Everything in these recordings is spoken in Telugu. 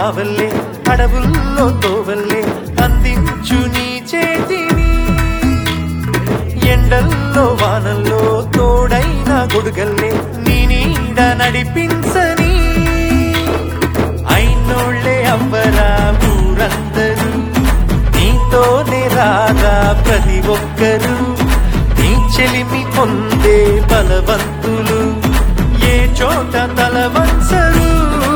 కావల్లే అడవుల్లో తోవల్లే అందించు నీ చేతిని ఎండల్లో వానల్లో తోడైన గొడుగల్లే నీ నీడ నడిపించని అయినోళ్ళే అవ్వరా ఊరందరూ నీతోనే రాగా ప్రతి ఒక్కరూ నీ చెలిమి పొందే బలవంతులు ఏ చోట తల వంచరు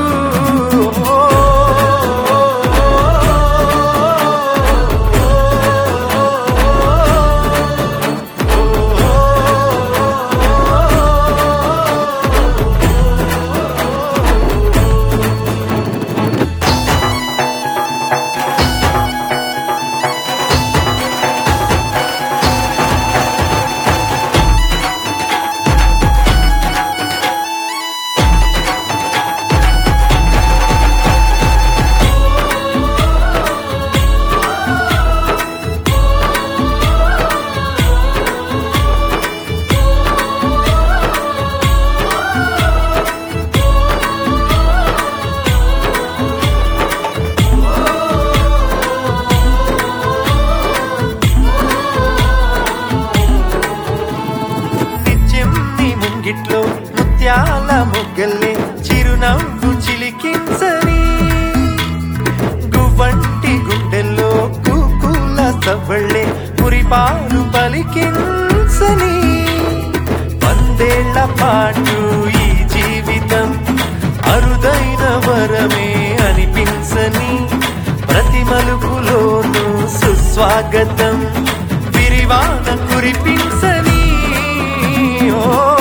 నిత్యం నీ ముంగిట్లో ముత్యాల ముగ్గల్లే చిరునవ్వు చిలికించని గువ్వంటి గుండెల్లో కూకుల సవ్వళ్ళే పురిపాలు పలికించని వందేళ్ల పాటు ఈ జీవితం అరుదైన వరమే అనిపించని ప్రతి మలుపులోనూ సుస్వాగతం విరివాన కురిపించని ఓ